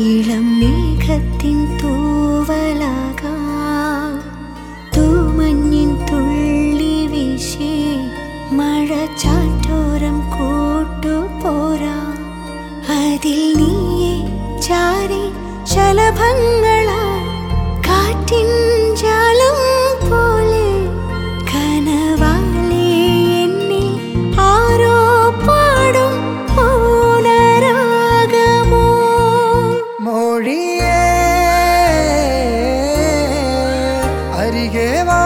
ഇളം മേഘത്തിൻ തൂവലാകാം തൂമഞ്ഞിൻ തുള്ളി വീശി മഴ ചാറ്റോരം കൂട്ടുപോരാ അതിൽ നീയെ ചാരി ശലഭങ്ങളാ കാറ്റിൻ ജാലം പോലെ കനവാലേ എന്നിൽ ആരോ പാടും മൗനരാഗമോ മൊഴിയേ അരികെ വാ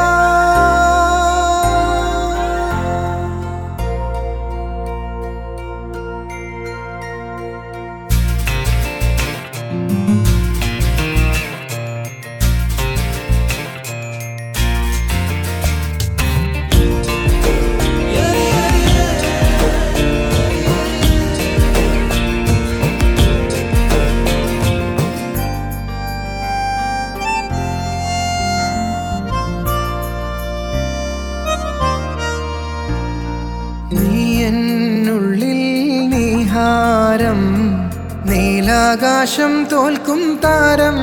നീ എന്നുള്ളിൽ നീഹാരം നീലാകാശം തോൽക്കും താരം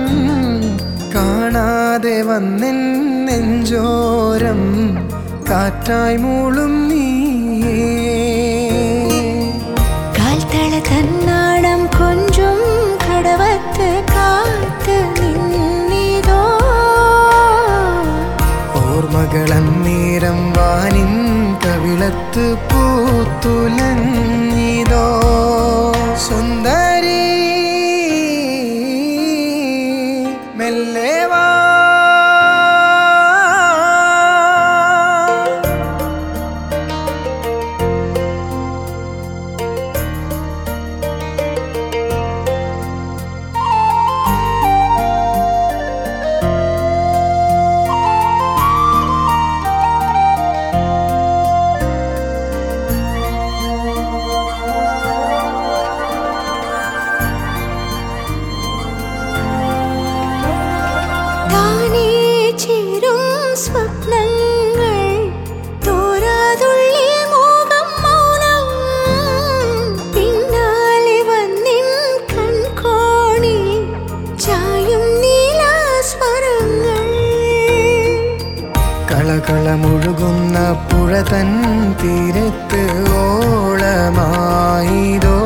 കാണാതെ വന്നെൻ നെഞ്ചോരം കാറ്റായി മൂളും നീയേ കാൽത്തള തന്നാടം കൊഞ്ചും കടവത്ത് കാത്ത് നിന്നിതോ ഓർമ്മകളന്നേരം വാനിൻ കവിളത്ത് പൂത്തുലഞ്ഞിതോ സുന്ദരി മെല്ലെ വാ താനേ ചേരും സ്വപ്നങ്ങൾ തോരാതുള്ളിൽ മോഹം മൗനം പിന്നാലെ വന്നിൻ കൺകോണിൽ ചായും നീലാസ്വരങ്ങൾ കളകളമുഴുകുന്ന പുഴ തൻ തീരത്ത് ഓളമായിതോ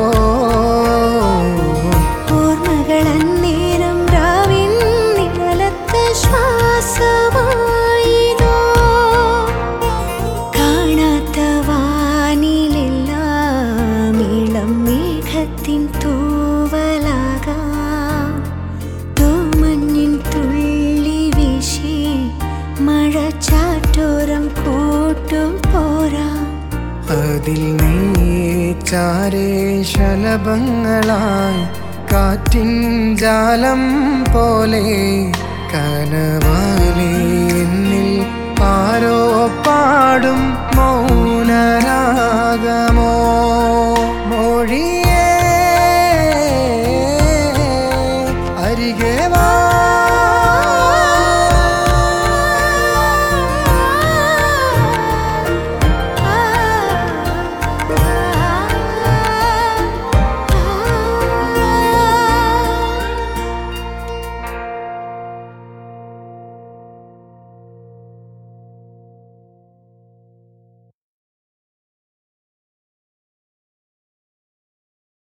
ഓർമ്മകളന്നേരം രാവിൻ നിഴലത്ത് ശ്വാസമായിതോ കാണാത്ത വാനിലെല്ലാം ഇളം മേഘത്തിൻ തൂവലാകാം തൂമഞ്ഞിൻ തുള്ളി വീശി മഴ ചാറ്റോരം കൂട്ടും പോരാ അതിൽ നീ ചാരേ ശലഭങ്ങളായി കാറ്റിൻ ജാലം പോലെ കനവാലേ എന്നിൽ ആരോ പാടും മൗനരാഗമോ